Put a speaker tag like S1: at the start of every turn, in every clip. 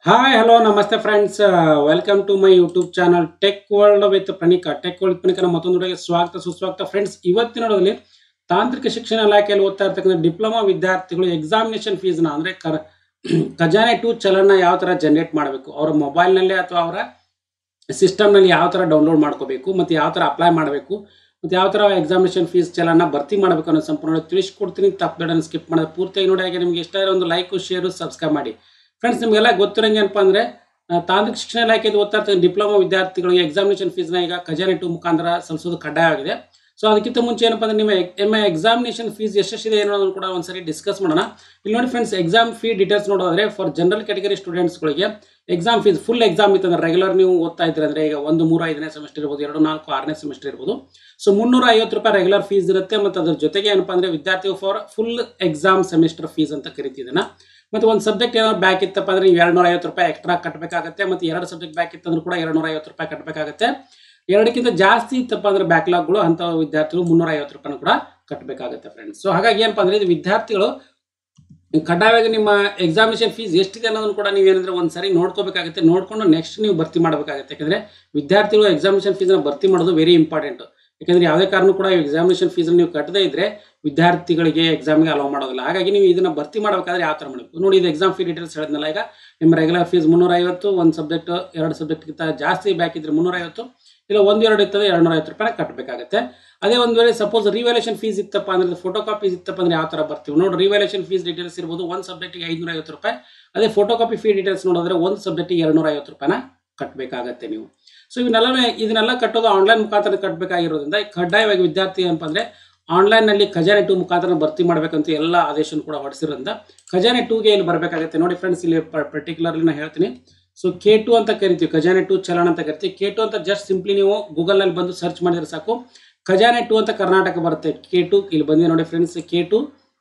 S1: hi hello ನಮಸ್ತೆ friends welcome to my YouTube channel tech world with Praneeka tech world ಪ್ರಣೀಕನ ಮತ್ತೊಂದು ವಿಡಿಯೋಗೆ ಸ್ವಾಗತ ಸುಸ್ವಾಗತ ಫ್ರೆಂಡ್ಸ್ ಇವತ್ತಿನ ನೋಡೋದಲ್ಲಿ ತಾಂತ್ರಿಕ ಶಿಕ್ಷಣ ಇಲಾಖೆಯಲ್ಲಿ ಓದ್ತಾ ಇರ್ತಕ್ಕಂಥ ಡಿಪ್ಲೊಮಾ ವಿದ್ಯಾರ್ಥಿಗಳು ಎಕ್ಸಾಮಿನೇಷನ್ ಫೀಸ್ನ ಅಂದರೆ ಕರ ಖಜಾನೆ ಟು ಚಲನ್ನ ಯಾವ ಥರ ಜನರೇಟ್ ಮಾಡಬೇಕು ಅವರ ಮೊಬೈಲ್ನಲ್ಲೇ ಅಥವಾ ಅವರ ಸಿಸ್ಟಮ್ನಲ್ಲಿ ಯಾವ ಥರ ಡೌನ್ಲೋಡ್ ಮಾಡ್ಕೋಬೇಕು ಮತ್ತು ಯಾವ ಥರ ಅಪ್ಲೈ ಮಾಡಬೇಕು ಮತ್ತು ಯಾವ ಥರ ಎಕ್ಸಾಮಿನೇಷನ್ ಫೀಸ್ ಚಲನ ಭರ್ತಿ ಮಾಡಬೇಕು ಅನ್ನೋ ಸಂಪೂರ್ಣ ತಿಳಿಸ್ಕೊಡ್ತೀನಿ ತಪ್ಪದನ್ನು ಸ್ಕಿಪ್ ಮಾಡೋದು ಪೂರ್ತಿಯಾಗಿ ನೋಡಿ ಹಾಗೆ ನಿಮಗೆ ಇಷ್ಟ ಇರೋ ಒಂದು ಲೈಕು ಶೇರು ಸಬ್ಸ್ಕ್ರೈಬ್ ಮಾಡಿ ಫ್ರೆಂಡ್ಸ್ ನಿಮಗೆಲ್ಲ ಗೊತ್ತಿರಂಗೆ ಏನಪ್ಪ ಅಂದರೆ ತಾಂತ್ರಿಕ ಶಿಕ್ಷಣ ಇಲಾಖೆದು ಓದ್ತಾ ಇರ್ತಕ್ಕಂಥ ಡಿಪ್ಲೊಮಾ ವಿದ್ಯಾರ್ಥಿಗಳಿಗೆ ಎಕ್ಸಾಮಿನೇಷನ್ ಫೀಸ್ನ ಈಗ ಖಜಾನೆ ಟು ಮುಖಾಂತರ ಸಲ್ಲಿಸೋದು ಕಡ್ಡಾಯವಾಗಿದೆ ಸೊ ಅದಕ್ಕಿಂತ ಮುಂಚೆ ಏನಪ್ಪ ಅಂದರೆ ನಿಮ್ಮ ನಿಮ್ಮ ಎಕ್ಸಾಮಿನೇಷನ್ ಫೀಸ್ ಎಷ್ಟೆಷ್ಟಿದೆ ಅನ್ನೋದನ್ನು ಕೂಡ ಒಂದ್ಸರಿ ಡಿಸ್ಕಸ್ ಮಾಡೋಣ ಇಲ್ಲಿ ನೋಡಿ ಫ್ರೆಂಡ್ಸ್ ಎಕ್ಸಾಮ್ ಫೀ ಡೀಟೇಲ್ಸ್ ನೋಡೋದಾದ್ರೆ ಫಾರ್ ಜನರಲ್ ಕ್ಯಾಟಗರಿ ಸ್ಟೂಡೆಂಟ್ಸ್ಗಳಿಗೆ ಎಕ್ಸಾಮ್ ಫೀಸ್ ಫುಲ್ ಎಕ್ಸಾಮ್ ಇತ್ತಂದ್ರೆ ರೆಗ್ಯುಲರ್ ನೀವು ಓದ್ತಾ ಇದ್ರೆ ಅಂದರೆ ಈಗ ಒಂದು ಮೂರು ಐದನೇ ಸೆಮಿಸ್ಟರ್ ಇರ್ಬೋದು ಎರಡು ನಾಲ್ಕು ಆರನೇ ಸೆಮಿಸ್ಟರ್ ಇರ್ಬೋದು ಸೊ ಮುನ್ನೂರ ಐವತ್ತು ರೂಪಾಯಿ ರೆಗ್ಯುಲರ್ ಫೀಸ್ ಇರುತ್ತೆ ಮತ್ತು ಅದ್ರ ಜೊತೆಗೆ ಏನಪ್ಪ ಅಂದರೆ ವಿದ್ಯಾರ್ಥಿಗಳು for full exam semester fees ಅಂತ ಕರಿತಿದ್ದಾನ ಮತ್ತು ಒಂದು ಸಬ್ಜೆಕ್ಟ್ ಏನಾದ್ರು ಬ್ಯಾಕ್ ಇತ್ತಪ್ಪ ಅಂದರೆ ನೀವು ಎರಡು ನೂರ ಐವತ್ತು ರೂಪಾಯಿ ಎಕ್ಸ್ಟ್ರಾ ಕಟ್ಟಬೇಕಾಗುತ್ತೆ ಮತ್ತು ಎರಡು ಸಬ್ಜೆಕ್ಟ್ ಬ್ಯಾಕ್ ಇತ್ತಂದ್ರೂ ಕೂಡ ಎರಡು ನೂರ ಐವತ್ತು ರೂಪಾಯಿ ಕಟ್ಟಬೇಕಾಗುತ್ತೆ ಎರಡಕ್ಕಿಂತ ಜಾಸ್ತಿ ಇತ್ತಪ್ಪ ಅಂದರೆ ಬ್ಯಾಕ್ಲಾಗ್ಗಳು ಅಂಥ ವಿದ್ಯಾರ್ಥಿಗಳು ಮುನ್ನೂರ ಐವತ್ತು ರೂಪಾಯಿನೂ ಕೂಡ ಕಟ್ಟಬೇಕಾಗುತ್ತೆ ಫ್ರೆಂಡ್ಸ್ ಸೊ ಹಾಗಾಗಿ ಏನಪ್ಪ ಅಂದರೆ ಇದು ವಿದ್ಯಾರ್ಥಿಗಳು ಕಡ್ಡಾಯವಾಗಿ ನಿಮ್ಮ ಎಕ್ಸಾಮಿನೇಷನ್ ಫೀಸ್ ಎಷ್ಟಿದೆ ಅನ್ನೋದನ್ನು ಕೂಡ ನೀವೇನಂದ್ರೆ ಒಂದ್ಸರಿ ನೋಡ್ಕೋಬೇಕಾಗುತ್ತೆ ನೋಡ್ಕೊಂಡು ನೆಕ್ಸ್ಟ್ ನೀವು ಭರ್ತಿ ಮಾಡಬೇಕಾಗುತ್ತೆ ಯಾಕಂದರೆ ವಿದ್ಯಾರ್ಥಿಗಳು ಎಕ್ಸಾಮಿನೇಷನ್ ಫೀಸ್ನ ಭರ್ತಿ ಮಾಡೋದು ವೆರಿ ಇಂಪಾರ್ಟೆಂಟ್ ಯಾಕಂದರೆ ಯಾವುದೇ ಕಾರಣ ಕೂಡ ಎಕ್ಸಾಮಿನೇಷನ್ ಫೀಸನ್ನು ನೀವು ಕಟ್ಟದೇ ಇದ್ರೆ ವಿದ್ಯಾರ್ಥಿಗಳಿಗೆ ಎಕ್ಸಾಮ್ಗೆ ಅಲೋ ಮಾಡೋದಿಲ್ಲ ಹಾಗಾಗಿ ನೀವು ಇದನ್ನ ಭರ್ತಿ ಮಾಡಬೇಕಾದ್ರೆ ಯಾವ ಥರ ಮಾಡಬೇಕು ನೋಡಿ ಇದು ಎಕ್ಸಾಮ್ ಫೀ ಡೀಟೇಲ್ಸ್ ಹೇಳಿದ್ನಲ್ಲ ಈಗ ನಿಮ್ಮ ರೆಗ್ಯುಲರ್ ಫೀಸ್ ಮುನ್ನೂರ ಐವತ್ತು ಒಂದು ಸಬ್ಜೆಕ್ಟ್ ಎರಡು ಸಬ್ಜೆಕ್ಟ್ಗಿಂತ ಜಾಸ್ತಿ ಬ್ಯಾಕ್ ಇದ್ರೆ ಮುನ್ನೂರ ಐವತ್ತು ಇಲ್ಲ ಒಂದು ಎರಡು ಇರ್ತದೆ ಎರಡು ನೂರ ಐವತ್ತು ರೂಪಾಯಿ ಕಟ್ಟಬೇಕಾಗುತ್ತೆ ಅದೇ ಒಂದು ವೇಳೆ ಸಪೋಸ್ ರಿವ್ಯಾಲ್ಯೂಷನ್ ಫೀಸ್ ಇತ್ತಪ್ಪ ಅಂದ್ರೆ ಫೋಟೋ ಕಾಪೀಸ್ ಇತ್ತಪ್ಪ ಅಂದ್ರೆ ಯಾವ ಥರ ಬರ್ತೀವಿ ನೋಡಿ ರಿವ್ಯಾಲ್ಯೂಷನ್ ಫೀಸ್ ಡೀಟೇಲ್ಸ್ ಇರ್ಬೋದು ಒಂದು ಸಬ್ಜೆಕ್ಟಿಗೆ ಐದುನೂರ ಐವತ್ತು ರೂಪಾಯಿ ಅದೇ ಫೋಟೋ ಕಾಪಿ ಫೀ ಡೀಟೇಲ್ಸ್ ನೋಡಿದ್ರೆ ಒಂದು ಸಬ್ಜೆಕ್ಟಿಗೆ ಎರಡು ನೂರ ಐವತ್ತು ರೂಪಾಯಿನ ಕಟ್ಟಬೇಕಾಗತ್ತೆ ನೀವು ಸೊ ಇವನ್ನೆಲ್ಲ ಇದನ್ನೆಲ್ಲ ಕಟ್ಟೋದು ಆನ್ಲೈನ್ ಮುಖಾಂತರ ಕಟ್ಟಬೇಕಾಗಿರೋದ್ರಿಂದ ಕಡ್ಡಾಯವಾಗಿ ವಿದ್ಯಾರ್ಥಿ ಏನಪ್ಪ ಅಂದರೆ ಆನ್ಲೈನ್ನಲ್ಲಿ ಖಜಾನೆ ಟು ಮುಖಾಂತರ ಭರ್ತಿ ಮಾಡಬೇಕಂತ ಎಲ್ಲ ಆದೇಶನ ಕೂಡ ಹೊರಡಿಸಿರೋದ್ರಿಂದ ಖಜಾನೆ ಟೂಗೆ ಇಲ್ಲಿ ಬರಬೇಕಾಗುತ್ತೆ ನೋಡಿ ಫ್ರೆಂಡ್ಸ್ ಇಲ್ಲಿ ಪರ್ಟಿಕ್ಯುಲರ್ಲಿ ನಾನು ಹೇಳ್ತೀನಿ ಸೊ ಕೆ ಟು ಅಂತ ಕರಿತೀವಿ ಖಜಾನೆ ಟು ಚಲನ್ ಅಂತ ಕರಿತೀವಿ ಕೆ ಟು ಅಂತ ಜಸ್ಟ್ ಸಿಂಪ್ಲಿ ನೀವು ಗೂಗಲ್ನಲ್ಲಿ ಬಂದು ಸರ್ಚ್ ಮಾಡಿದ್ರೆ ಸಾಕು ಖಜಾನೆ ಟು ಅಂತ ಕರ್ನಾಟಕ ಬರುತ್ತೆ ಕೆ ಟು ಇಲ್ಲಿ ಬಂದಿದೆ ನೋಡಿ friends K two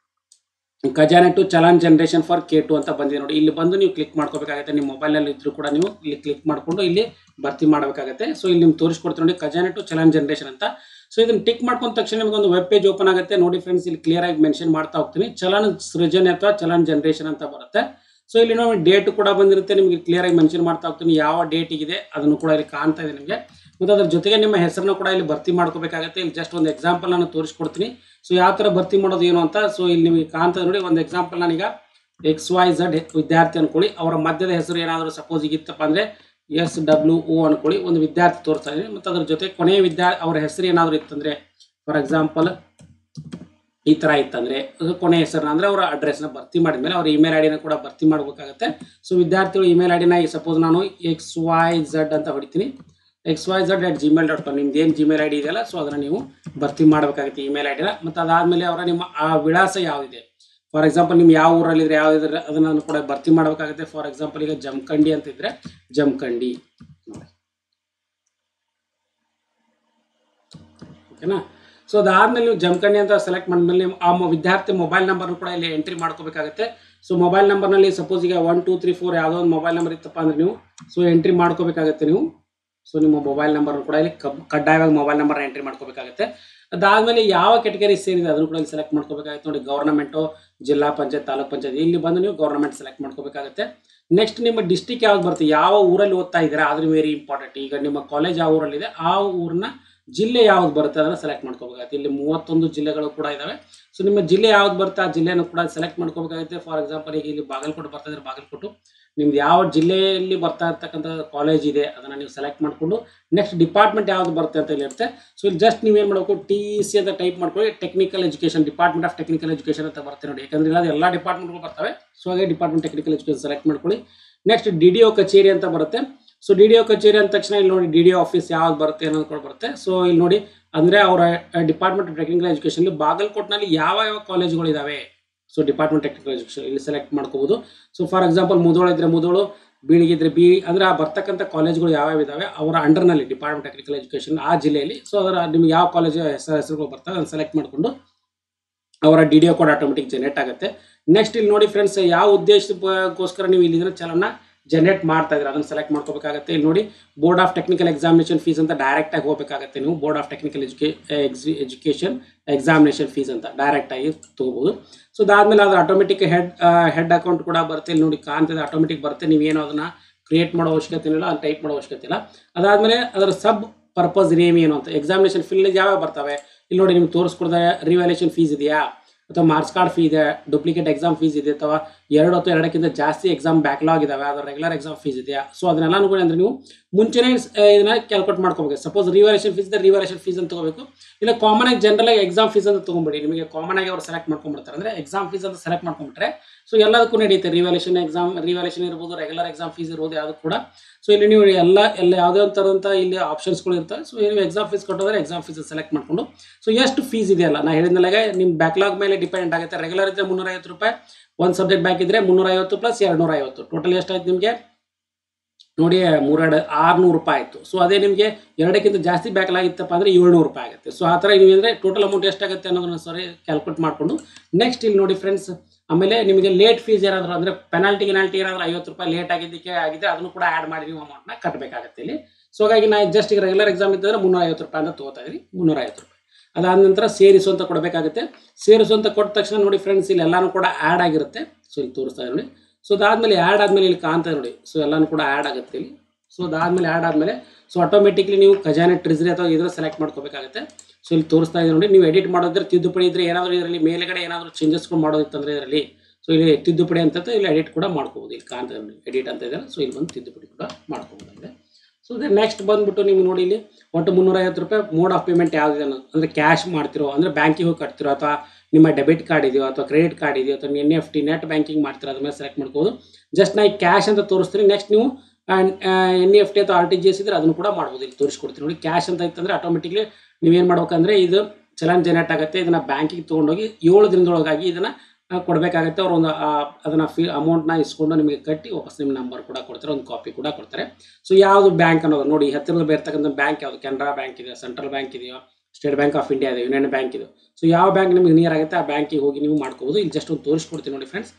S1: Khajane two challan generation for K two ಅಂತ ಬಂದಿದೆ ನೋಡಿ ಇಲ್ಲಿ ಬಂದು ನೀವು ಕ್ಲಿಕ್ ಮಾಡ್ಕೋಬೇಕಾಗುತ್ತೆ ನಿಮ್ಮ ಮೊಬೈಲಲ್ಲಿ ಇದ್ರೂ ಕೂಡ ನೀವು ಇಲ್ಲಿ ಕ್ಲಿಕ್ ಮಾಡಿಕೊಂಡು ಇಲ್ಲಿ ಭರ್ತಿ ಮಾಡಬೇಕಾಗುತ್ತೆ ಸೊ ಇಲ್ಲಿ ನಿಮ್ಗೆ ತೋರಿಸ್ಕೊಡ್ತೀನಿ ನೋಡಿ ಖಜಾನೆ ಟು ಚಲಾನ್ ಜನರೇಷನ್ ಅಂತ ಸೊ ಇದನ್ನ ಟಿಕ್ ಮಾಡ್ಕೊಂಡ ತಕ್ಷಣ ನಿಮಗೆ ಒಂದು ವೆಬ್ ಪೇಜ್ ಓಪನ್ ಆಗುತ್ತೆ ನೋಡಿ ಫ್ರೆಂಡ್ಸ್ ಇಲ್ಲಿ ಕ್ಲಿಯರ್ ಆಗಿ ಮೆನ್ಷನ್ ಮಾಡ್ತಾ ಹೋಗ್ತೀನಿ ಚಲನ್ ಸೃಜನೆ ಅಥವಾ ಚಲನ್ ಜನರೇಷನ್ ಅಂತ ಬರುತ್ತೆ ಸೊ ಇಲ್ಲಿ ನೋಡಿ ಡೇಟ್ ಕೂಡ ಬಂದಿರುತ್ತೆ ನಿಮಗೆ ಕ್ಲಿಯರ್ ಆಗಿ ಮೆನ್ಷನ್ ಮಾಡ್ತಾ ಹೋಗ್ತೀನಿ ಯಾವ ಡೇಟಿಗಿದೆ ಅದನ್ನು ಕೂಡ ಇಲ್ಲಿ ಕಾಣ್ತಾ ಇದೆ ನಿಮಗೆ ಮತ್ತು ಅದ್ರ ಜೊತೆಗೆ ನಿಮ್ಮ ಹೆಸರನ್ನು ಕೂಡ ಇಲ್ಲಿ ಭರ್ತಿ ಮಾಡ್ಕೋಬೇಕಾಗುತ್ತೆ ಇಲ್ಲಿ ಜಸ್ಟ್ ಒಂದು ಎಕ್ಸಾಂಪಲ್ ನಾನು ತೋರಿಸ್ಕೊಡ್ತೀನಿ ಸೊ ಯಾವ ಥರ ಭರ್ತಿ ಮಾಡೋದು ಏನು ಅಂತ ಸೊ ಇಲ್ಲಿ ನಿಮಗೆ ಕಾಣ್ತದೆ ನೋಡಿ ಒಂದು ಎಕ್ಸಾಂಪಲ್ ನಾನೀಗ ಎಕ್ಸ್ ವೈ ಝಡ್ ವಿದ್ಯಾರ್ಥಿ ಅನ್ಕೊಳ್ಳಿ ಅವರ ಮಧ್ಯದ ಹೆಸರು ಏನಾದರೂ ಸಪೋಸ್ ಈಗಿತ್ತಪ್ಪ ಅಂದರೆ ಎಸ್ ಡಬ್ಲ್ಯೂ ಓ ಅನ್ಕೊಳ್ಳಿ ಒಂದು ವಿದ್ಯಾರ್ಥಿ ತೋರಿಸ್ತಾ ಇದ್ದೀನಿ ಮತ್ತು ಅದ್ರ ಜೊತೆ ಕೊನೆಯ ವಿದ್ಯಾ ಅವರ ಹೆಸರು ಏನಾದರೂ ಇತ್ತಂದರೆ ಫಾರ್ ಎಕ್ಸಾಂಪಲ್ ಈ ಥರ ಇತ್ತಂದರೆ ಅದು ಕೊನೆ ಹೆಸರನ್ನ ಅಂದರೆ ಅವರ ಅಡ್ರೆಸ್ನ ಭರ್ತಿ ಮಾಡಿದ್ಮೇಲೆ ಅವ್ರ ಇಮೇಲ್ ಐ ಡಿನ ಕೂಡ ಭರ್ತಿ ಮಾಡಬೇಕಾಗುತ್ತೆ ಸೊ ವಿದ್ಯಾರ್ಥಿಗಳು ಇಮೇಲ್ ಐ ಡಿನ ಸಪೋಸ್ ನಾನು ಎಕ್ಸ್ ವೈ ಝಡ್ ಅಂತ ಹೊಡಿತೀನಿ X Y Z at Gmail dot com ನಿಮ್ದು ಏನು ಜಿಮೇಲ್ ಐ ಡಿ ಇದೆಯಲ್ಲ ಸೊ ಅದನ್ನು ನೀವು ಭರ್ತಿ ಮಾಡಬೇಕಾಗುತ್ತೆ ಇಮೇಲ್ ಐ ಡಿನ ಮತ್ತು ಅದಾದಮೇಲೆ ಅವರ ನಿಮ್ಮ ಆ ವಿಳಾಸ ಯಾವುದಿದೆ ಫಾರ್ ಎಕ್ಸಾಂಪಲ್ ನಿಮ್ಮ ಯಾವ ಊರಲ್ಲಿದ್ರೆ ಯಾವುದಿದ್ರೆ ಅದನ್ನು ಕೂಡ ಭರ್ತಿ ಮಾಡಬೇಕಾಗುತ್ತೆ ಫಾರ್ ಎಕ್ಸಾಂಪಲ್ ಈಗ ಜಮಖಂಡಿ ಅಂತ ಇದ್ರೆ ಜಮಖಂಡಿ ನೋಡಿ ಓಕೆನಾ ಸೊ ಅದಾದ್ಮೇಲೆ ನೀವು ಜಮಖಂಡಿ ಅಂತ ಸೆಲೆಕ್ಟ್ ಮಾಡಿದ್ಮೇಲೆ ನೀವು ಆ ಮೊ- ವಿದ್ಯಾರ್ಥಿ ಮೊಬೈಲ್ ನಂಬರ್ನು ಕೂಡ ಇಲ್ಲಿ ಎಂಟ್ರಿ ಮಾಡ್ಕೋಬೇಕಾಗುತ್ತೆ ಸೊ ಮೊಬೈಲ್ ನಂಬರ್ನಲ್ಲಿ ಸಪೋಸ್ ಈಗ ಒನ್ ಟೂ ತ್ರೀ ಫೋರ್ ಯಾವುದೋ ಒಂದು ಮೊಬೈಲ್ ನಂಬರ್ ಇತ್ತಪ್ಪ ಅಂದ್ರೆ ನೀವು ಸೊ ಎಂಟ್ರಿ ಮಾಡ್ಕೋಬೇಕಾಗುತ್ತೆ ನೀವು ಸೊ ನಿಮ್ಮ ಮೊಬೈಲ್ ನಂಬರ್ ಕೂಡ ಇಲ್ಲಿ ಕಬ್ ಕಡ್ಡಾಯವಾಗಿ ಮೊಬೈಲ್ ನಂಬರ್ ಎಂಟ್ರಿ ಮಾಡ್ಕೋಬೇಕಾಗುತ್ತೆ ಅದಾದಮೇಲೆ ಯಾವ ಕೆಟಗರಿ ಸೇರಿದೆ ಅದನ್ನು ಕೂಡ ಇಲ್ಲಿ ಸೆಲೆಕ್ಟ್ ಮಾಡ್ಕೋಬೇಕಾಗುತ್ತೆ ನೋಡಿ ಗೌರ್ನಮೆಂಟು ಜಿಲ್ಲಾ ಪಂಚಾಯತ್ ತಾಲೂಕ್ ಪಂಚಾಯತ್ ಇಲ್ಲಿ ಬಂದು ನೀವು ಗೌರ್ನಮೆಂಟ್ ಸೆಲೆಕ್ಟ್ ಮಾಡ್ಕೋಬೇಕಾಗುತ್ತೆ ನೆಕ್ಸ್ಟ್ ನಿಮ್ಮ ಡಿಸ್ಟಿಕ್ ಯಾವ್ದು ಬರುತ್ತೆ ಯಾವ ಊರಲ್ಲಿ ಓದ್ತಾ ಇದ್ದೀರಾ ಅದ್ರ ವೆರಿ ಇಂಪಾರ್ಟೆಂಟ್ ಈಗ ನಿಮ್ಮ ಕಾಲೇಜ್ ಯಾವ ಊರಲ್ಲಿದೆ ಆ ಊರನ್ನ ಜಿಲ್ಲೆ ಯಾವ್ದು ಬರುತ್ತೆ ಅದನ್ನು ಸೆಲೆಕ್ಟ್ ಮಾಡ್ಕೋಬೇಕಾಗುತ್ತೆ ಇಲ್ಲಿ ಮೂವತ್ತೊಂದು ಜಿಲ್ಲೆಗಳು ಕೂಡ ಇದಾವೆ ಸೊ ನಿಮ್ಮ ಜಿಲ್ಲೆ ಯಾವ್ದು ಬರುತ್ತೆ ಆ ಜಿಲ್ಲೆಯನ್ನು ಕೂಡ ಸೆಲೆಕ್ಟ್ ಮಾಡ್ಕೋಬೇಕಾಗುತ್ತೆ ಫಾರ್ ಎಕ್ಸಾಂಪಲ್ ಈಗ ಇಲ್ಲಿ ಬಾಗಲಕೋಟೆ ಬರ್ತಾ ಇದ್ರೆ ಬಾಗಲಕೋಟು ನಿಮ್ದು ಯಾವ ಜಿಲ್ಲೆಯಲ್ಲಿ ಬರ್ತಾ ಇರ್ತಕ್ಕಂಥ ಕಾಲೇಜ್ ಇದೆ ಅದನ್ನು ನೀವು ಸೆಲೆಕ್ಟ್ ಮಾಡಿಕೊಂಡು ನೆಕ್ಸ್ಟ್ ಡಿಪಾರ್ಟ್ಮೆಂಟ್ ಯಾವ್ದು ಬರುತ್ತೆ ಅಂತ ಇಲ್ಲಿ ಇರುತ್ತೆ ಸೊ ಇಲ್ಲಿ ಜಸ್ಟ್ ನೀವೇನು ಮಾಡಬೇಕು ಟಿ ಸಿ ಅಂತ ಟೈಪ್ ಮಾಡ್ಕೊಳ್ಳಿ technical education department of technical education ಅಂತ ಬರುತ್ತೆ ನೋಡಿ ಯಾಕಂದ್ರೆ ಇಲ್ಲ ಎಲ್ಲ ಡಿಪಾರ್ಟ್ಮೆಂಟ್ಗಳು ಬರ್ತವೆ ಸೊ ಹಾಗೆ ಡಿಪಾರ್ಟ್ಮೆಂಟ್ ಟೆಕ್ನಿಕಲ್ ಎಜುಕೇಷನ್ ಸೆಲೆಕ್ಟ್ ಮಾಡ್ಕೊಳ್ಳಿ ನೆಕ್ಸ್ಟ್ ಡಿ ಡಿ ಒ ಕಚೇರಿ ಅಂತ ಬರುತ್ತೆ ಸೊ ಡಿ ಡಿ ಒ ಕಚೇರಿ ಅಂದ ತಕ್ಷಣ ಇಲ್ಲಿ ನೋಡಿ ಡಿ ಡಿ ಆಫೀಸ್ ಯಾವ್ದು ಬರುತ್ತೆ ಅನ್ನೋದು ಕೂಡ ಬರುತ್ತೆ ಸೊ ಇಲ್ಲಿ ನೋಡಿ ಅಂದರೆ ಅವರ ಡಿಪಾರ್ಟ್ಮೆಂಟ್ ಆಫ್ ಟೆಕ್ನಿಕಲ್ ಎಜುಕೇಷನ್ ಬಾಗಲಕೋಟ್ನಲ್ಲಿ ಯಾವ ಯಾವ ಕಾಲೇಜುಗಳು ಇದಾವೆ ಸೊ ಡಿಪಾರ್ಟ್ಮೆಂಟ್ ಟೆಕ್ನಿಕಲ್ ಎಜುಕೇಷನ್ ಇಲ್ಲಿ ಸೆಲೆಕ್ಟ್ ಮಾಡ್ಕೋಬಹುದು ಸೊ ಫಾರ್ ಎಕ್ಸಾಂಪಲ್ ಮುದೋಳ ಇದ್ರೆ ಮುದೋಳು ಬೀಳಿಗೆ ಇದ್ರೆ ಬೀಳಿ ಅಂದ್ರೆ ಆ ಬರ್ತಕ್ಕಂಥ ಕಾಲೇಜ್ಗಳು ಯಾವ್ಯಾವ ಇದಾವೆ ಅವರ ಅಂಡರ್ನಲ್ಲಿ ಡಿಪಾರ್ಟ್ಮೆಂಟ್ ಟೆಕ್ನಿಕಲ್ ಎಜುಕೇಷನ್ ಆ ಜಿಲ್ಲೆಯಲ್ಲಿ ಸೊ ಅದರ ನಿಮ್ಗೆ ಯಾವ ಕಾಲೇಜ್ ಹೆಸರು ಹೆಸರುಗಳು ಬರ್ತವೆ ಅದನ್ನು ಸೆಲೆಕ್ಟ್ ಮಾಡಿಕೊಂಡು ಅವರ D D code automatic generate ಆಗುತ್ತೆ ನೆಕ್ಸ್ಟ್ ಇಲ್ಲಿ ನೋಡಿ ಫ್ರೆಂಡ್ಸ್ ಯಾವ ಉದ್ದೇಶಕ್ಕೋಸ್ಕರ ನೀವು ಇಲ್ಲಿದ್ರೆ ಚಲನ ಜನರೇಟ್ ಮಾಡ್ತಾ ಇದ್ರೆ ಅದನ್ನು ಸೆಲೆಕ್ಟ್ ಮಾಡ್ಕೋಬೇಕಾಗತ್ತೆ ಇಲ್ಲಿ ನೋಡಿ board of technical examination fees ಅಂತ ಡೈರೆಕ್ಟ್ ಆಗಿ ಹೋಗಬೇಕಾಗತ್ತೆ ನೀವು ಬೋರ್ಡ್ ಆಫ್ ಟೆಕ್ನಿಕಲ್ ಎಜುಕೇ ಎಜುಕೇಷನ್ ಎಕ್ಸಾಮಿನೇಷನ್ ಫೀಸ್ ಅಂತ ಡೈರೆಕ್ಟ್ ಆಗಿ ತಗೋಬಹುದು ಸೊ ಅದಾದ್ಮೇಲೆ ಅದು ಆಟೋಮೆಟಿಕ್ ಹೆಡ್ ಹೆಡ್ ಅಕೌಂಟ್ ಕೂಡ ಬರುತ್ತೆ ಇಲ್ಲಿ ನೋಡಿ ಕಾಣ್ತಿದೆ ಆಟೋಮೆಟಿಕ್ ಬರುತ್ತೆ ನೀವೇನು ಅದನ್ನ ಕ್ರಿಯೇಟ್ ಮಾಡೋ ಅವಶ್ಯಕತೆ ಇಲ್ಲ ಅದು ಟೈಪ್ ಮಾಡೋ ಅವಶ್ಯಕತೆ ಇಲ್ಲ ಅದಾದ್ಮೇಲೆ ಅದರ ಸಬ್ ಪರ್ಪಸ್ ನೇಮ್ ಏನು ಅಂತ ಎಕ್ಸಾಮಿನೇಷನ್ ಫೀಲ್ಡ್ ಯಾವ್ಯಾವ ಬರ್ತವೆ ಇಲ್ಲಿ ನೋಡಿ ನಿಮ್ಗೆ ತೋರಿಸ್ಕೊಡ್ದೆ ರಿವ್ಯಾಲ್ಯೂಷನ್ ಫೀಸ್ ಇದೆಯಾ ಅಥವಾ ಮಾರ್ಕ್ಸ್ ಕಾರ್ಡ್ ಫೀ ಇದೆ ಡೂಪ್ಲಿಕೇಟ್ ಎಕ್ಸಾಮ್ ಫೀಸ್ ಇದೆ ಅಥವಾ ಎರಡು ಅಥವಾ ಎರಡಕ್ಕಿಂತ ಜಾಸ್ತಿ ಎಕ್ಸಾಮ್ ಬ್ಯಾಕ್ಲಾಗ್ ಇದಾವೆ ಅದರ ರೆಗ್ಯುಲರ್ ಎಕ್ಸಾಮ್ ಫೀಸ್ ಇದೆಯಾ ಸೊ ಅದನ್ನೆಲ್ಲ ಕೂಡ ಅಂದ್ರೆ ನೀವು ಮುಂಚೆನೇ ಆ, ಇದನ್ನ ಕ್ಯಾಲ್ಕುಲೇಟ್ ಮಾಡ್ಕೋಬೇಕು ಸಪೋಸ್ ರಿವ್ಯಾಲ್ಯೂಷನ್ ಫೀಸ್ ಇದೆ ರಿವ್ಯಾಲ್ಯೂಷನ್ ಫೀಸ್ ಅಂತ ತಗೋಬೇಕು ಇಲ್ಲ ಕಾಮನ್ ಆಗಿ ಜನರಲ್ ಆಗಿ ಎಕ್ಸಾಮ್ ಫೀಸ್ ಅಂತ ತಗೊಂಬಿಡಿ ನಿಮಗೆ ಕಾಮನ್ ಆಗಿ ಅವ್ರು ಸೆಲೆಕ್ಟ್ ಮಾಡ್ಕೊಂಡ್ಬಿಡ್ತಾರೆ ಅಂದ್ರೆ ಎಕ್ಸಾಮ್ ಫೀಸ್ ಅಂತ ಸೆಲೆಕ್ಟ್ ಮಾಡ್ಕೊಂಡ್ಬಿಟ್ರೆ ಸೊ ಎಲ್ಲದಕ್ಕೂ ನಡೆಯುತ್ತೆ ರಿವ್ಯಾಲ್ಯೂಷನ್ ಎಕ್ಸಾಮ್ ರಿವ್ಯಾಲ್ಯೂಷನ್ ಇರ್ಬೋದು ರೆಗ್ಯುಲರ್ ಎಕ್ಸಾಮ್ ಫೀಸ್ ಇರ್ಬೋದು ಯಾವ್ದು ಕೂಡ ಸೊ ಇಲ್ಲಿ ನೀವು ಎಲ್ಲ ಎಲ್ಲ ಯಾವುದೇ ಒಂಥರಂತ ಇಲ್ಲಿ ಆಪ್ಷನ್ಸ್ಗಳು ಇರ್ತವೆ ಸೊ ನೀವು ಎಕ್ಸಾಮ್ ಫೀಸ್ ಕೊಟ್ಟೋದ್ರೆ ಎಕ್ಸಾಮ್ ಫೀಸ್ ಸೆಲೆಕ್ಟ್ ಮಾಡ್ಕೊಂಡು ಸೊ ಎಷ್ಟು ಫೀಸ್ ಇದೆಯಲ್ಲ ನಾ ಹೇಳಿದ್ಮೇಲೆ ನಿಮ್ಮ ಬ್ಯಾಕ್ಲಾಗ್ ಮೇಲೆ ಡಿಪೆಂಡ್ ಆಗುತ್ತೆ ರೆಗ್ಯುಲರ್ ಇದ್ರೆ ಮುನ್ನೂರ ಐವತ್ತು ರೂಪಾಯಿ ಒಂದು ಸಬ್ಜೆಕ್ಟ್ ಬ್ಯಾಕ್ ಇದ್ರೆ ಮುನ್ನೂರ ಐವತ್ತು ಪ್ಲಸ್ ಎರಡ್ನೂರ ಐವತ್ತು ಟೋಟಲ್ ಎಷ್ಟಾಯ್ತು ನಿಮಗೆ ನೋಡಿ ಮೂರೆರಡು ಆರುನೂರು ರೂಪಾಯಿ ಆಯಿತು ಸೊ ಅದೇ ನಿಮಗೆ ಎರಡಕ್ಕಿಂತ ಜಾಸ್ತಿ ಬ್ಯಾಕ್ಲಾಗ್ ಇತ್ತಪ್ಪ ಅಂದರೆ ಏಳ್ನೂರು ರೂಪಾಯಿ ಆಗುತ್ತೆ ಸೊ ಆ ಥರ ನೀವು ಅಂದರೆ ಟೋಟಲ್ ಅಮೌಂಟ್ ಎಷ್ಟಾಗುತ್ತೆ ಅನ್ನೋದನ್ನ ಸರಿ ಕ್ಯಾಲ್ಕುಲೇಟ್ ಮಾಡಿಕೊಂಡು ನೆಕ್ಸ್ಟ್ ಇಲ್ಲಿ ನೋಡಿ ಫ್ರೆಂಡ್ಸ್ ಆಮೇಲೆ ನಿಮಗೆ ಲೇಟ್ ಫೀಸ್ ಏನಾದರೂ ಅಂದರೆ ಪೆನಾಲ್ಟಿ ಗಿನಾಲ್ಟಿ ಏನಾದರೂ ಐವತ್ತು ರೂಪಾಯಿ ಲೇಟ್ ಆಗಿದ್ದಕ್ಕೆ ಆಗಿದೆ ಅದನ್ನು ಕೂಡ ಆ್ಯಡ್ ಮಾಡಿ ನೀವು ಅಮೌಂಟ್ನ ಕಟ್ಟಬೇಕಾಗತ್ತೆ ಇಲ್ಲಿ ಸೊ ಹಾಗಾಗಿ ನಾನು ಜಸ್ಟ್ ಈಗ ರೆಗ್ಯುಲರ್ ಎಕ್ಸಾಮ್ ಇದ್ದರೆ ಮುನ್ನೂರ ಐವತ್ತು ರೂಪಾಯಿ ಅಂತ ತಗೋತಾ ಇದ್ರಿ ಮುನ್ನೂರ ಐವತ್ತು ರೂಪಾಯಿ ಅದಾದ ನಂತರ ಸೇರಿಸು ಅಂತ ಕೊಡಬೇಕಾಗುತ್ತೆ ಸೇರಿಸು ಅಂತ ಕೊಟ್ಟ ತಕ್ಷಣ ನೋಡಿ ಫ್ರೆಂಡ್ಸ್ ಇಲ್ಲಿ ಎಲ್ಲಾನು ಕೂಡ ಆ್ಯಡ್ ಆಗಿರುತ್ತೆ ಸೊ ಇಲ್ಲಿ ತೋರಿಸ್ತಾ ಇದೆ ನೋಡಿ ಸೊ ಅದಾದ್ಮೇಲೆ ಆ್ಯಡ್ ಆದಮೇಲೆ ಇಲ್ಲಿ ಕಾಣ್ತಾ ನೋಡಿ ಸೊ ಎಲ್ಲಾನು ಕೂಡ ಆ್ಯಡ್ ಆಗುತ್ತೆ ಇಲ್ಲಿ ಸೊ ಅದಾದ್ಮೇಲೆ ಆ್ಯಡ್ ಆದಮೇಲೆ ಸೊ ಆಟೋಮೆಟಿಕ್ಲಿ ನೀವು ಖಜಾನೆ ಟ್ರಿಸ್ರಿ ಅಥವಾ ಇದ್ರ ಸೆಲೆಕ್ಟ್ ಮಾಡ್ಕೋಬೇಕಾಗುತ್ತೆ ಸೊ ಇಲ್ಲಿ ತೋರಿಸ್ತಾ ಇದೆ ನೋಡಿ ನೀವು ಎಡಿಟ್ ಮಾಡೋದ್ರೆ ತಿದ್ದುಪಡಿ ಇದ್ರೆ ಏನಾದರೂ ಇದರಲ್ಲಿ ಮೇಲ್ಗಡೆ ಏನಾದರೂ ಚೇಂಜಸ್ಗಳು ಮಾಡೋದಿತ್ತಂದ್ರೆ ಇದರಲ್ಲಿ ಸೊ ಇಲ್ಲಿ ತಿದ್ದುಪಡಿ ಅಂತ ಇಲ್ಲಿ ಎಡಿಟ್ ಕೂಡ ಮಾಡ್ಕೋಬೋದು ಇಲ್ಲಿ ಕಾಣ್ತಾ ನೋಡಿ ಎಡಿಟ್ ಅಂತ ಇದೆ ಸೊ ಇಲ್ಲಿ ಬಂದು ತಿದ್ದುಪಡಿ ಕೂಡ ಮಾಡ್ಕೋಬೋದಾಗಿದೆ ಸೊ ಅದೇ ನೆಕ್ಸ್ಟ್ ಬಂದ್ಬಿಟ್ಟು ನೀವು ನೋಡಿ ಇಲ್ಲಿ ಒಟ್ಟು ಮುನ್ನೂರ ಐವತ್ತು ರೂಪಾಯಿ ಮೋಡ್ ಆಫ್ ಪೇಮೆಂಟ್ ಯಾವ್ದಿದೆ ಅನ್ನೋದು ಅಂದರೆ ಕ್ಯಾಶ್ ಮಾಡ್ತಿರೋ ಅಂದರೆ ಬ್ಯಾಂಕಿಗೆ ಹೋಗಿ ಕಟ್ತಿರೋ ಅಥವಾ ನಿಮ್ಮ ಡೆಬಿಟ್ ಕಾರ್ಡ್ ಇದೆಯೋ ಅಥವಾ ಕ್ರೆಡಿಟ್ ಕಾರ್ಡ್ ಇದೆಯೋ ಅಥವಾ N F T net banking ಮಾಡ್ತಿರೋ ಅದ್ರ ಮೇಲೆ ಸೆಲೆಕ್ಟ್ ಮಾಡ್ಬೋದು ಜಸ್ಟ್ ನಾ ಈ ಕ್ಯಾಶ್ ಅಂತ ತೋರಿಸ್ತೀನಿ ನೆಕ್ಸ್ಟ್ ನೀವು ಎನ್ ಎಫ್ ಟಿ ಅಥವಾ ಆರ್ ಟಿ ಜಿ ಎಸ್ ಇದ್ರೆ ಅದನ್ನು ಕೂಡ ಮಾಡ್ಬೋದು ಇಲ್ಲಿ ತೋರಿಸ್ಕೊಡ್ತೀನಿ ನೋಡಿ ಕ್ಯಾಶ್ ಅಂತ ಇತ್ತಂದ್ರೆ ಆಟೋಮೆಟಿಕ್ಲಿ ನೀವೇನು ಮಾಡ್ಬೇಕಂದ್ರೆ ಇದು ಚಲನ್ ಜನರೇಟ್ ಆಗುತ್ತೆ ಇದನ್ನ ಬ್ಯಾಂಕಿಗೆ ತೊಗೊಂಡೋಗಿ ಏಳು ದಿನದೊಳಗಾಗಿ ಇದನ್ನ ಆ, ಕೊಡಬೇಕಾಗತ್ತೆ ಅವ್ರು ಒಂದು ಆ, ಅದನ್ನ ಫೀ ಅಮೌಂಟ್ನ ಇಸ್ಕೊಂಡು ನಿಮಗೆ ಕಟ್ಟಿ ವಾಪಸ್ ನಿಮ್ಮ ನಂಬರ್ ಕೂಡ ಕೊಡ್ತಾರೆ ಒಂದು ಕಾಪಿ ಕೂಡ ಕೊಡ್ತಾರೆ ಸೊ ಯಾವುದು ಬ್ಯಾಂಕ್ ಅನ್ನೋದು ನೋಡಿ ಹತ್ತಿರದ ಬೇರ್ತಕ್ಕಂಥ ಬ್ಯಾಂಕ್ ಯಾವುದು ಕೆನರಾ ಬ್ಯಾಂಕ್ ಇದೆ ಸೆಂಟ್ರಲ್ ಬ್ಯಾಂಕ್ ಇದೆಯೋ ಸ್ಟೇಟ್ ಬ್ಯಾಂಕ್ ಆಫ್ ಇಂಡಿಯಾ ಇದೆ ಯೂನಿಯನ್ ಬ್ಯಾಂಕ್ ಇದೆ ಸೊ ಯಾವ ಬ್ಯಾಂಕ್ ನಿಮಗೆ ನಿಯರ್ ಆಗುತ್ತೆ ಆ ಬ್ಯಾಂಕಿಗೆ ಹೋಗಿ ನೀವು ಮಾಡ್ಕೋಬೋದು ಇಲ್ಲಿ ಜಸ್ಟ್ ಒಂದು ತೋರಿಸ್ಕೊಡ್ತೀನಿ ನೋಡಿ ಫ್ರೆಂಡ್ಸ್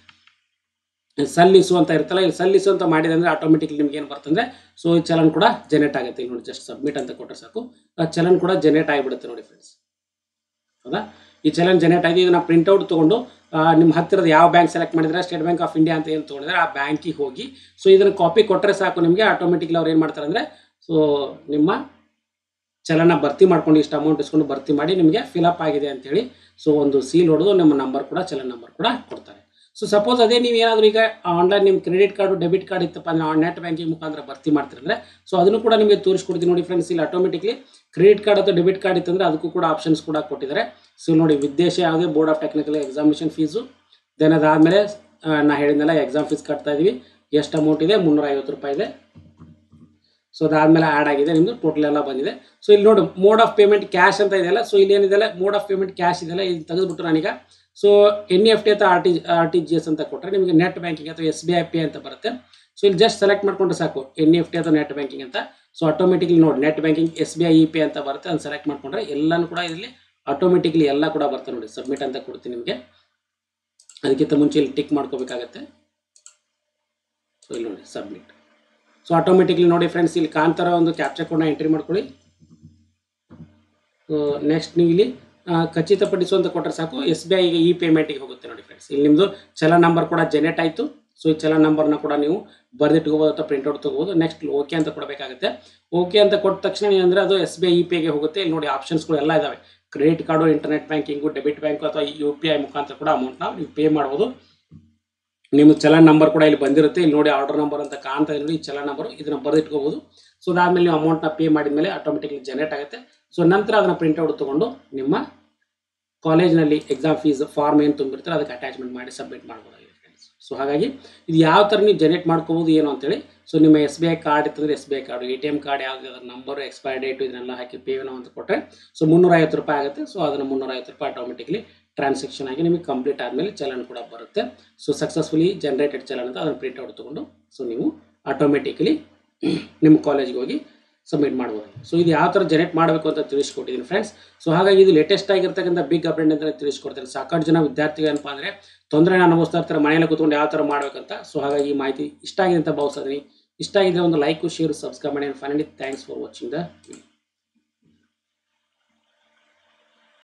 S1: ಸಲ್ಲಿಸು ಅಂತ ಇರ್ತಲ್ಲ ಇಲ್ಲಿ ಸಲ್ಲಿಸು ಅಂತ ಮಾಡಿದೆ ಅಂದ್ರೆ ಆಟೋಮೆಟಿಕ್ಲಿ ನಿಮ್ಗೆ ಏನು ಬರ್ತಂದ್ರೆ ಸೊ ಈ ಚಲನ್ ಕೂಡ ಜನರೇಟ್ ಆಗುತ್ತೆ ಇಲ್ಲಿ ನೋಡಿ ಜಸ್ಟ್ ಸಬ್ಮಿಟ್ ಅಂತ ಕೊಟ್ಟರೆ ಸಾಕು ಆ ಚಲನ್ ಕೂಡ ಜನರೇಟ್ ಆಗಿಬಿಡುತ್ತೆ ನೋಡಿ ಫ್ರೆಂಡ್ಸ್ ಹೌದಾ ಈ ಚಲನ್ ಜನರೇಟ್ ಆಗಿ ಇದನ್ನ ಪ್ರಿಂಟ್ಔಟ್ ತೊಗೊಂಡು ನಿಮ್ಮ ಹತ್ತಿರದ ಯಾವ ಬ್ಯಾಂಕ್ ಸೆಲೆಕ್ಟ್ ಮಾಡಿದ್ರೆ ಸ್ಟೇಟ್ ಬ್ಯಾಂಕ್ ಆಫ್ ಇಂಡಿಯಾ ಅಂತ ಏನು ತೊಗೊಂಡಿದ್ರೆ ಆ ಬ್ಯಾಂಕಿಗೆ ಹೋಗಿ ಸೊ ಇದನ್ನ ಕಾಪಿ ಕೊಟ್ಟರೆ ಸಾಕು ನಿಮಗೆ ಆಟೋಮೆಟಿಕ್ಲಿ ಅವ್ರು ಏನು ಮಾಡ್ತಾರೆ ಅಂದರೆ ಸೊ ನಿಮ್ಮ ಚಲನ ಭರ್ತಿ ಮಾಡ್ಕೊಂಡು ಇಷ್ಟು ಅಮೌಂಟ್ ಇಸ್ಕೊಂಡು ಭರ್ತಿ ಮಾಡಿ ನಿಮಗೆ ಫಿಲಪ್ ಆಗಿದೆ ಅಂತೇಳಿ ಸೊ ಒಂದು ಸೀಲ್ ಹೊಡೆದು ನಿಮ್ಮ ನಂಬರ್ ಕೂಡ ಚಲನ್ ನಂಬರ್ ಕೂಡ ಕೊಡ್ತಾರೆ ಸೊ ಸಪೋಸ್ ಅದೇ ನೀವು ಏನಾದರೂ ಈಗ ಆನ್ಲೈನ್ ನಿಮ್ಮ ಕ್ರೆಡಿಟ್ ಕಾರ್ಡು ಡೆಬಿಟ್ ಕಾರ್ಡ್ ಇತ್ತಪ್ಪ ಅಂದ್ರೆ ನೆಟ್ ಬ್ಯಾಂಕಿಂಗ್ ಮುಖಾಂತರ ಭರ್ತಿ ಮಾಡ್ತಿರಂದ್ರೆ ಸೊ ಅದನ್ನು ಕೂಡ ನಿಮಗೆ ತೋರಿಸ್ಕೊಡ್ತೀನಿ ನೋಡಿ ಫ್ರೆಂಡ್ಸ್ ಇಲ್ಲಿ ಆಟೋಮೆಟಿಕ್ಲಿ ಕ್ರೆಡಿಟ್ ಕಾರ್ಡ್ ಅಥವಾ ಡೆಬಿಟ್ ಕಾರ್ಡ್ ಇತ್ತಂದ್ರೆ ಅದಕ್ಕೂ ಕೂಡ ಆಪ್ಷನ್ಸ್ ಕೂಡ ಕೊಟ್ಟಿದ್ದಾರೆ ಸೊ ನೋಡಿ ವಿದೇಶ ಯಾವುದೇ board of technical examination fees then ಅದಾದಮೇಲೆ ನಾ ಹೇಳಿದ್ನಲ್ಲ ಎಕ್ಸಾಮ್ ಫೀಸ್ ಕಟ್ತಾ ಇದೀವಿ ಎಷ್ಟು ಅಮೌಂಟ್ ಇದೆ ಮುನ್ನೂರ ಐವತ್ತು ರೂಪಾಯಿ ಇದೆ ಸೊ ಅದಾದ್ಮೇಲೆ ಆ್ಯಡ್ ಆಗಿದೆ ನಿಮ್ಮದು ಟೋಟಲ್ ಎಲ್ಲ ಬಂದಿದೆ ಸೊ ಇಲ್ಲಿ ನೋಡಿ ಮೋಡ್ ಆಫ್ ಪೇಮೆಂಟ್ ಕ್ಯಾಶ್ ಅಂತ ಇದೆಯಲ್ಲ ಸೊ ಇಲ್ಲಿ ಏನಿದೆಲ್ಲ ಮೋಡ್ ಆಫ್ ಪೇಮೆಂಟ್ ಕ್ಯಾಶ್ ಇದೆಯಲ್ಲ ಇಲ್ಲಿ ತೆಗೆದುಬಿಟ್ಟು ನಾನೀಗ ಸೊ ಎನ್ ಎಫ್ ಟಿ ಅಥವಾ R T R T G S ಅಂತ ಕೊಟ್ಟರೆ ನಿಮಗೆ ನೆಟ್ ಬ್ಯಾಂಕಿಂಗ್ ಅಥವಾ ಎಸ್ ಬಿ ಐ ಪೇ ಅಂತ ಬರುತ್ತೆ ಸೊ ಇಲ್ಲಿ ಜಸ್ಟ್ ಸೆಲೆಕ್ಟ್ ಮಾಡ್ಕೊಂಡ್ರೆ ಸಾಕು ಎನ್ ಎಫ್ ಟಿ ಅಥವಾ ನೆಟ್ ಬ್ಯಾಂಕಿಂಗ್ ಅಂತ ಸೊ ಆಟೋಮೆಟಿಕ್ಲಿ ನೋಡಿ net banking S B I E pay ಅಂತ ಬರುತ್ತೆ ಅದನ್ನ ಸೆಲೆಕ್ಟ್ ಮಾಡ್ಕೊಂಡ್ರೆ ಎಲ್ಲನೂ ಕೂಡ ಇಲ್ಲಿ ಆಟೋಮೆಟಿಕ್ಲಿ ಎಲ್ಲ ಕೂಡ ಬರುತ್ತೆ ನೋಡಿ ಸಬ್ಮಿಟ್ ಅಂತ ಕೊಡ್ತೀನಿ ನಿಮಗೆ ಅದಕ್ಕಿಂತ ಮುಂಚೆ ಇಲ್ಲಿ ಟಿಕ್ ಮಾಡ್ಕೋಬೇಕಾಗತ್ತೆ ಸೊ ಇಲ್ಲಿ ನೋಡಿ ಸಬ್ಮಿಟ್ ಸೊ ಆಟೋಮೆಟಿಕ್ಲಿ ನೋಡಿ ಫ್ರೆಂಡ್ಸ್ ಇಲ್ಲಿ ಕಾಂತಾರ ಒಂದು ಕ್ಯಾಪ್ಚರ್ ಕೋಡ್ನ ಎಂಟ್ರಿ ಮಾಡ್ಕೊಳ್ಳಿ ಸೊ ನೆಕ್ಸ್ಟ್ ನೀವು ಇಲ್ಲಿ ಆ, ಖಚಿತಪಡಿಸುವಂತ ಕೊಟ್ಟರೆ ಸಾಕು ಎಸ್ ಬಿ ಐಗೆ ಇ ಪೇಮೆಂಟಿಗೆ ಹೋಗುತ್ತೆ ನೋಡಿ ಫ್ರೆಂಡ್ಸ್ ಇಲ್ಲಿ ನಿಮ್ಮದು ಚಲನ್ ನಂಬರ್ ಕೂಡ ಜನರೇಟ್ ಆಯಿತು ಸೊ ಈ ಚಲನ್ ನಂಬರ್ನ ಕೂಡ ನೀವು ಬರೆದಿಟ್ಕೋಬೋದು ಅಥವಾ ಪ್ರಿಂಟ್ಔಟ್ ತೊಗೋಬೋದು ನೆಕ್ಸ್ಟ್ ಓಕೆ ಅಂತ ಕೊಡಬೇಕಾಗುತ್ತೆ ಓಕೆ ಅಂತ ಕೊಟ್ಟ ತಕ್ಷಣ ಏನಂದರೆ ಅದು ಎಸ್ ಬಿ ಐ ಇ ಪೇಗೆ ಹೋಗುತ್ತೆ ಇಲ್ಲಿ ನೋಡಿ ಆಪ್ಷನ್ಸ್ಗಳು ಎಲ್ಲ ಇದಾವೆ credit card internet banking debit bank ಅಥವಾ ಯು ಪಿ ಐ ಮುಖಾಂತರ ಕೂಡ ಅಮೌಂಟ್ನ ನೀವು ಪೇ ಮಾಡ್ಬೋದು ನಿಮ್ಮ ಚಲನ್ ನಂಬರ್ ಕೂಡ ಇಲ್ಲಿ ಬಂದಿರುತ್ತೆ ಇಲ್ಲಿ ನೋಡಿ ಆರ್ಡರ್ ನಂಬರ್ ಅಂತ ಕಾಣ್ತಾ ಇದೆ ನೋಡಿ ಈ ಚಲನ್ ನಂಬರ್ ಇದನ್ನ ಬರೆದಿಟ್ಕೋಬಹುದು ಸೊ ಅದಾದ್ಮೇಲೆ ನೀವು ಅಮೌಂಟ್ನ ಪೇ ಮಾಡಿದ್ಮೇಲೆ ಆಟೋಮೆಟಿಕ್ಲಿ ಜನರೇಟ್ ಆಗುತ್ತೆ ಸೊ ನಂತರ ಅದನ್ನ ಪ್ರಿಂಟ್ಔಟ್ ತಗೊಂಡು ನಿಮ್ಮ ಕಾಲೇಜ್ನಲ್ಲಿ ಎಕ್ಸಾಮ್ ಫೀಸ್ ಫಾರ್ಮ್ ಏನು ತುಂಬಿರ್ತಾರೆ ಅದಕ್ಕೆ ಅಟ್ಯಾಚ್ಮೆಂಟ್ ಮಾಡಿ ಸಬ್ಮಿಟ್ ಮಾಡ್ಬೋದಾಗಿದೆ ಫ್ರೆಂಡ್ಸ್ ಸೊ ಹಾಗಾಗಿ ಇದು ಯಾವ ಥರ ನೀವು ಜನರೇಟ್ ಮಾಡ್ಕೋಬೋದು ಏನು ಅಂತೇಳಿ ಸೊ ನಿಮ್ಮ ಎಸ್ ಬಿ ಐ ಕಾರ್ಡ್ ಇತ್ತಂದ್ರೆ S B I card A T M card ಯಾವ್ದು ಅದರ ನಂಬರ್ ಎಕ್ಸ್ಪೈರ್ ಡೇಟ್ ಇದನ್ನೆಲ್ಲ ಹಾಕಿ ಪೇ ಅಂತ ಕೊಟ್ಟರೆ ಸೊ ಮುನ್ನೂರ ಐವತ್ತು ರೂಪಾಯಿ ಆಗುತ್ತೆ ಸೊ ಅದನ್ನು ಮುನ್ನೂರ ಐವತ್ತು ರೂಪಾಯಿ ಆಟೋಮೆಟಿಕ್ಲಿ ಟ್ರಾನ್ಸಾಕ್ಷನ್ ಆಗಿ ನಿಮಗೆ ಕಂಪ್ಲೀಟ್ ಆದಮೇಲೆ ಚಲನ್ ಕೂಡ ಬರುತ್ತೆ ಸೊ ಸಕ್ಸಸ್ಫುಲಿ ಜನರೇಟೆಡ್ ಚಲನ್ ಅಂತ ಅದನ್ನು ಪ್ರಿಂಟ್ ಔಟ್ ತೊಗೊಂಡು ಸೊ ನೀವು ಆಟೋಮೆಟಿಕಲಿ ನಿಮ್ಮ ಕಾಲೇಜ್ಗೆ ಹೋಗಿ ಸಬ್ಮಿಟ್ ಮಾಡ್ಬೋದು ಸೊ ಇದು ಯಾವ ಥರ ಜನರೇಟ್ ಮಾಡಬೇಕು ಅಂತ ತಿಳಿಸ್ಕೊಟ್ಟಿದ್ದೀನಿ ಫ್ರೆಂಡ್ಸ್ ಸೊ ಹಾಗಾಗಿ ಇದು ಲೇಟೆಸ್ಟ್ ಆಗಿರ್ತಕ್ಕಂಥ ಬಿಗ್ ಅಪ್ಡೇಟ್ ಅಂತ ತಿಳಿಸ್ಕೊಡ್ತಾರೆ ಸಾಕಷ್ಟು ಜನ ವಿದ್ಯಾರ್ಥಿಗಳು ಏನಪ್ಪ ಅಂದರೆ ತೊಂದರೆ ಅನುಭವಿಸ್ತಾ ಇರ್ತಾರೆ ಮನೆಯಲ್ಲಿ ಕೂತ್ಕೊಂಡು ಯಾವ ಥರ ಮಾಡ್ಬೇಕಂತ ಸೊ ಹಾಗಾಗಿ ಈ ಮಾಹಿತಿ ಇಷ್ಟ ಆಗಿದೆ ಅಂತ ಭಾವಿಸ್ತೀನಿ ಇಷ್ಟ ಆಗಿದ್ರೆ ಒಂದು ಲೈಕ್ ಶೇರ್ ಸಬ್ಸ್ಕ್ರೈಬ್ ಮಾಡಿ finally thanks for watching the video